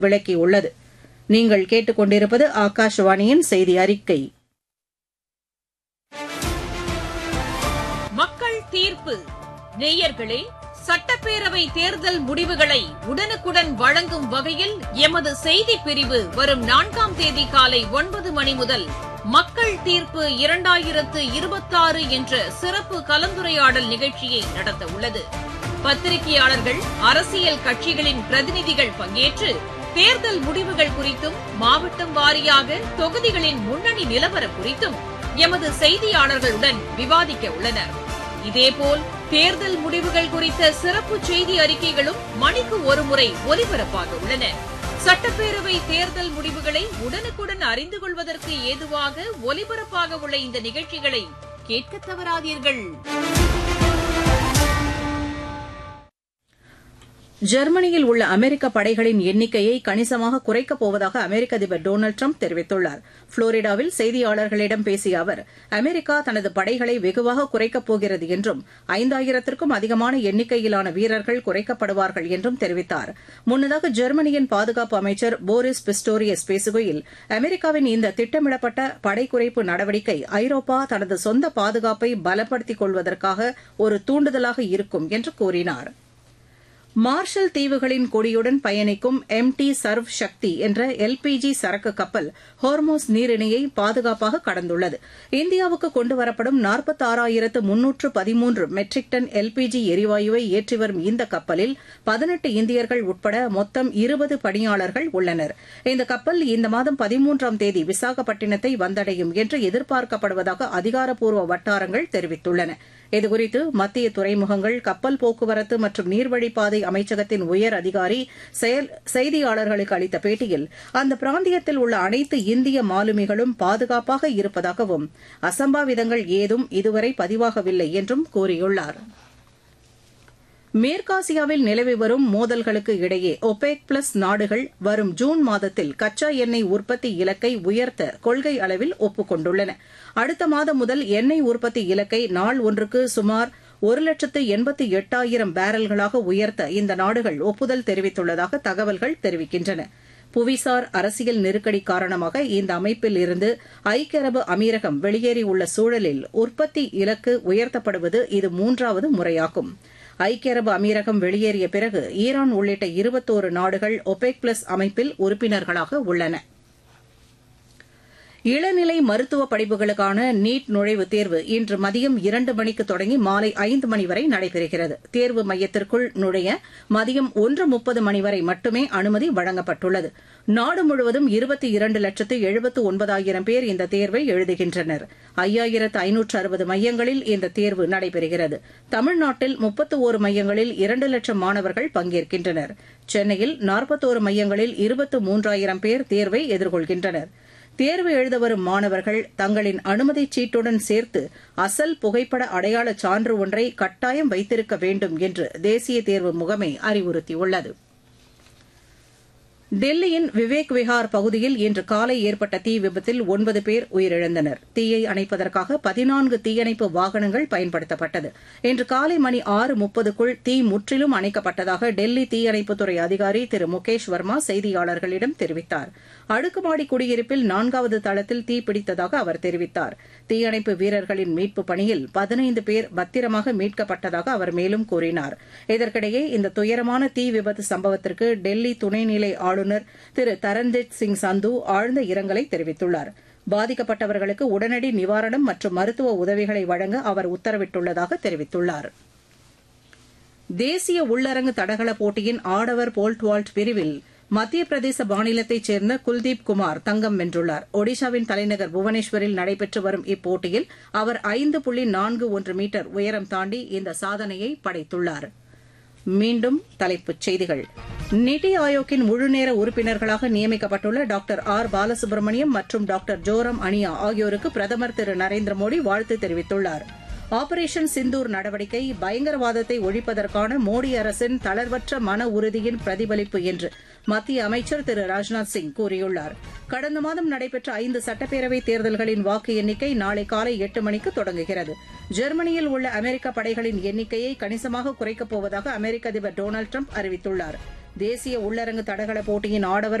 விளக்கியுள்ளது நீங்கள் கேட்டுக்கொண்டிருப்பது ஆகாஷவாணியின் செய்தி அறிக்கை மக்கள் தீர்ப்பு நேயர்களே சட்டப்பேரவை தேர்தல் முடிவுகளை உடனுக்குடன் வழங்கும் வகையில் எமது செய்தி பிரிவு வரும் நான்காம் தேதி காலை ஒன்பது மணி முதல் மக்கள் தீர்ப்பு இரண்டாயிரத்து இருபத்தாறு என்ற சிறப்பு கலந்துரையாடல் நிகழ்ச்சியை நடத்த உள்ளது பத்திரிகையாளர்கள் அரசியல் கட்சிகளின் பிரதிநிதிகள் பங்கேற்று தேர்தல் முடிவுகள் குறித்தும் மாவட்டம் வாரியாக தொகுதிகளின் முன்னணி நிலவரம் குறித்தும் எமது செய்தியாளர்களுடன் விவாதிக்க உள்ளனர் இதேபோல் தேர்தல் முடிவுகள் குறித்த சிறப்பு செய்தி அறிக்கைகளும் மணிக்கு ஒருமுறை ஒலிபரப்பாக உள்ளன சட்டப்பேரவை தேர்தல் முடிவுகளை உடனுக்குடன் அறிந்து கொள்வதற்கு ஏதுவாக ஒலிபரப்பாக உள்ள இந்த நிகழ்ச்சிகளை கேட்க தவறாதீர்கள் ஜெர்மனியில் உள்ள அமெரிக்க படைகளின் எண்ணிக்கையை கணிசமாக குறைக்கப் போவதாக அமெரிக்க அதிபர் டொனால்டு ட்ரம்ப் தெரிவித்துள்ளார் புளோரிடாவில் செய்தியாளர்களிடம் பேசிய அவர் அமெரிக்கா தனது படைகளை வெகுவாக குறைக்கப் போகிறது என்றும் ஐந்தாயிரத்திற்கும் அதிகமான எண்ணிக்கையிலான வீரர்கள் குறைக்கப்படுவார்கள் என்றும் தெரிவித்தார் முன்னதாக ஜெர்மனியின் பாதுகாப்பு அமைச்சர் போரிஸ் பிஸ்டோரியஸ் பேசுகையில் அமெரிக்காவின் இந்த திட்டமிடப்பட்ட படை குறைப்பு நடவடிக்கை ஐரோப்பா தனது சொந்த பாதுகாப்பை பலப்படுத்திக் கொள்வதற்காக ஒரு தூண்டுதலாக இருக்கும் என்று கூறினாா் மார்ஷல் தீவுகளின் கொடியுடன் பயணிக்கும் எம் டி சர்வ் சக்தி என்ற எல்பிஜி சரக்கு கப்பல் ஹோர்மோஸ் நீரிணையை பாதுகாப்பாக கடந்துள்ளது இந்தியாவுக்கு கொண்டுவரப்படும் நாற்பத்தாறாயிரத்து முன்னூற்று பதிமூன்று மெட்ரிக் டன் எல்பிஜி எரிவாயுவை ஏற்றி வரும் இந்த கப்பலில் பதினெட்டு இந்தியர்கள் உட்பட மொத்தம் இருபது பணியாளர்கள் உள்ளனர் இந்த கப்பல் இந்த மாதம் பதிமூன்றாம் தேதி விசாகப்பட்டினத்தை வந்தடையும் என்று எதிர்பார்க்கப்படுவதாக அதிகாரப்பூர்வ வட்டாரங்கள் தெரிவித்துள்ளன இதுகுறித்து மத்திய துறைமுகங்கள் கப்பல் போக்குவரத்து மற்றும் நீர்வழிப்பாதை அமைச்சகத்தின் உயர் அதிகாரி செய்தியாளர்களுக்கு அளித்த பேட்டியில் அந்த பிராந்தியத்தில் உள்ள அனைத்து இந்திய மாலுமிகளும் பாதுகாப்பாக இருப்பதாகவும் அசம்பாவிதங்கள் ஏதும் இதுவரை பதிவாகவில்லை என்றும் கூறியுள்ளாா் மேற்காசியாவில் நிலவி வரும் மோதல்களுக்கு இடையே ஒபேக் பிளஸ் நாடுகள் வரும் ஜூன் மாதத்தில் கச்சா எண்ணெய் உற்பத்தி இலக்கை உயர்த்த கொள்கை அளவில் ஒப்புக் கொண்டுள்ளன அடுத்த மாதம் முதல் எண்ணெய் உற்பத்தி இலக்கை நாள் ஒன்றுக்கு சுமார் ஒரு லட்சத்து எண்பத்தி எட்டாயிரம் பேரல்களாக உயர்த்த இந்த நாடுகள் ஒப்புதல் தெரிவித்துள்ளதாக தகவல்கள் தெரிவிக்கின்றன புவிசார் அரசியல் நெருக்கடி காரணமாக இந்த அமைப்பில் இருந்து ஐக்கிய அரபு அமீரகம் வெளியேறியுள்ள சூழலில் உற்பத்தி இலக்கு உயர்த்தப்படுவது இது மூன்றாவது முறையாகும் ஐக்கிய அரபு அமீரகம் வெளியேறிய பிறகு ஈரான் உள்ளிட்ட இருபத்தோரு நாடுகள் ஒபெக் பிளஸ் அமைப்பில் உறுப்பினர்களாக உள்ளன இளநிலை மருத்துவ படிப்புகளுக்கான நீட் நுழைவுத் தேர்வு இன்று மதியம் இரண்டு மணிக்கு தொடங்கி மாலை ஐந்து மணி வரை நடைபெறுகிறது தேர்வு மையத்திற்குள் நுழைய மதியம் ஒன்று முப்பது மணி வரை மட்டுமே அனுமதி வழங்கப்பட்டுள்ளது நாடு முழுவதும் இருபத்தி இரண்டு லட்சத்து எழுபத்து ஒன்பதாயிரம் பேர் இந்த தேர்வை எழுதுகின்றனர் ஐயாயிரத்து ஐநூற்று அறுபது மையங்களில் இந்த தேர்வு நடைபெறுகிறது தமிழ்நாட்டில் முப்பத்து ஒரு மையங்களில் இரண்டு லட்சம் மாணவர்கள் பங்கேற்கின்றனர் சென்னையில் நாற்பத்தோரு மையங்களில் இருபத்து மூன்றாயிரம் பேர் தேர்வை எதிர்கொள்கின்றனா் தேர்வு எழுத வரும் மாணவர்கள் தங்களின் அனுமதிச் சீட்டுடன் சேர்த்து அசல் புகைப்பட அடையாள சான்று ஒன்றை கட்டாயம் வைத்திருக்க வேண்டும் என்று தேசிய தேர்வு முகமை அறிவுறுத்தியுள்ளது டெல்லியின் விவேக் விஹார் பகுதியில் இன்று காலை ஏற்பட்ட தீ விபத்தில் ஒன்பது பேர் உயிரிழந்தனர் தீயை அணைப்பதற்காக பதினான்கு தீயணைப்பு வாகனங்கள் பயன்படுத்தப்பட்டது இன்று காலை மணி ஆறு முப்பதுக்குள் தீ முற்றிலும் அணைக்கப்பட்டதாக டெல்லி தீயணைப்புத்துறை அதிகாரி திரு முகேஷ் வர்மா செய்தியாளர்களிடம் தெரிவித்தார் அடுக்குமாடி குடியிருப்பில் நான்காவது தளத்தில் தீ பிடித்ததாக அவர் தெரிவித்தார் தீயணைப்பு வீரர்களின் மீட்புப் பணியில் பதினைந்து பேர் பத்திரமாக மீட்கப்பட்டதாக அவர் மேலும் கூறினார் இதற்கிடையே இந்த துயரமான தீ விபத்து சம்பவத்திற்கு டெல்லி துணைநிலை ஆளுநர் திரு தரண்ஜித் சிங் சந்து ஆழ்ந்த இரங்கலை தெரிவித்துள்ளார் பாதிக்கப்பட்டவர்களுக்கு உடனடி நிவாரணம் மற்றும் மருத்துவ உதவிகளை வழங்க அவர் உத்தரவிட்டுள்ளதாக தெரிவித்துள்ளார் தேசிய உள்ளரங்கு தடகள போட்டியின் ஆடவர் போல்ட் வால்ட் பிரிவில் மத்திய பிரதேச மாநிலத்தைச் சேர்ந்த குல்தீப் குமார் தங்கம் வென்றுள்ளார் ஒடிஷாவின் தலைநகர் புவனேஸ்வரில் நடைபெற்று வரும் இப்போட்டியில் அவர் ஐந்து புள்ளி நான்கு ஒன்று மீட்டர் உயரம் தாண்டி இந்த சாதனையை படைத்துள்ளார் மீண்டும் தலைப்புச் செய்திகள் நிதி ஆயோக்கின் முழுநேர உறுப்பினர்களாக நியமிக்கப்பட்டுள்ள டாக்டர் ஆர் பாலசுப்ரமணியம் மற்றும் டாக்டர் ஜோரம் அனியா ஆகியோருக்கு பிரதமர் திரு நரேந்திர மோடி வாழ்த்து தெரிவித்துள்ளாா் ஆபரேஷன் சிந்தூர் நடவடிக்கை பயங்கரவாதத்தை ஒழிப்பதற்கான மோடி அரசின் தளர்வற்ற மன உறுதியின் பிரதிபலிப்பு என்று மத்திய அமைச்சர் திரு ராஜ்நாத் சிங் கூறியுள்ளார் கடந்த மாதம் நடைபெற்ற ஐந்து சட்டப்பேரவைத் தேர்தல்களின் வாக்கு எண்ணிக்கை நாளை காலை எட்டு மணிக்கு தொடங்குகிறது ஜெர்மனியில் உள்ள அமெரிக்க படைகளின் எண்ணிக்கையை கணிசமாக குறைக்கப் போவதாக அமெரிக்க அதிபர் டொனால்டு ட்ரம்ப் அறிவித்துள்ளார் தேசிய உள்ளரங்கு தடகள போட்டியின் ஆடவர்